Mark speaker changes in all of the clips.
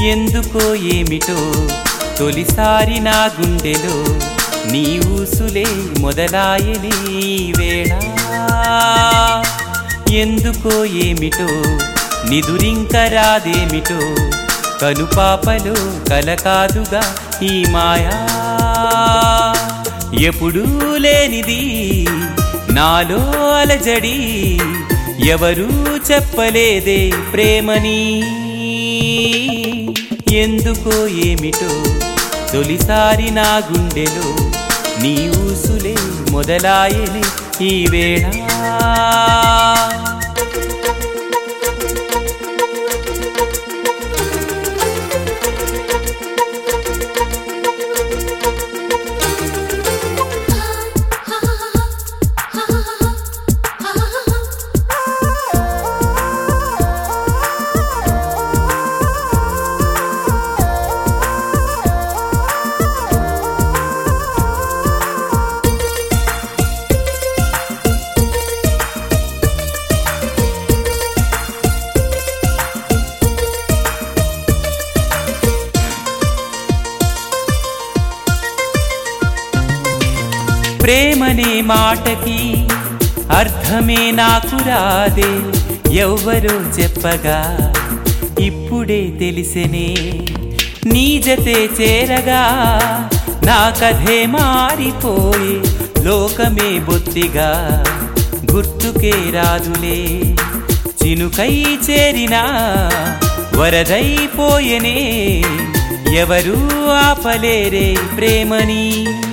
Speaker 1: ఎందుకో ఏమిటో తొలిసారి నా గుండెలో నీ ఊసులే మొదలాయని ఈ వేళ ఎందుకో ఏమిటో నిదురింక రాదేమిటో కనుపాపలో కలకాదుగా ఈ మాయా ఎప్పుడూ లేనిది నాలో అలజడి ఎవరూ చెప్పలేదే ప్రేమని ఎందుకో ఏమిటో తొలిసారి నా గుండెలో నీ ఊసులే మొదలాయని ఈ వేళ ప్రేమనే మాటకి అర్థమే నాకు రాదే ఎవ్వరో చెప్పగా ఇప్పుడే తెలిసెనే నీ జతే చేరగా నా కథే మారిపోయి లోకమే బొత్తిగా గుర్తుకే రాదులే చినుకై చేరినా వరదైపోయెనే ఎవరూ ఆపలేరే ప్రేమని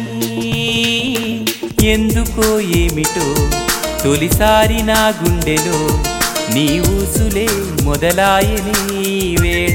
Speaker 1: ఎందుకో ఏమిటో తొలిసారి నా గుండెలో నీ ఊసులే మొదలాయని ఈ వేళ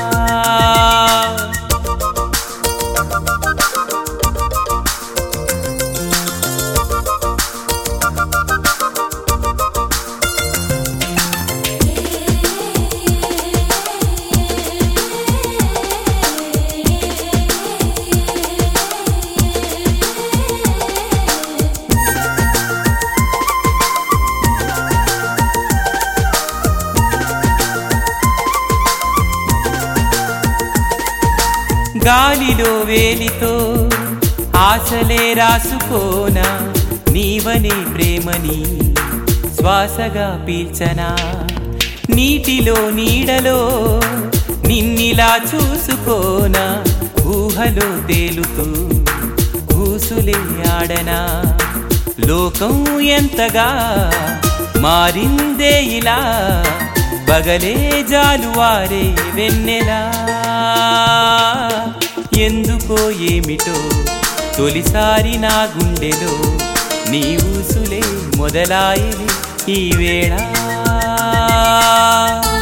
Speaker 1: గాలిలో వేలితో ఆశలే రాసుకోనా నీవనే ప్రేమని శ్వాసగా పీల్చనా నీటిలో నీడలో నిన్నిలా చూసుకోనా ఊహలో తేలుతూ ఊసులే ఆడనా లోకం ఎంతగా మారిందే ఇలా పగలే జాలువారే వెన్నెలా ఎందుకో ఏమిటో తొలిసారి నా గుండెలో నీ ఊసులే మొదలాయని ఈ వేళ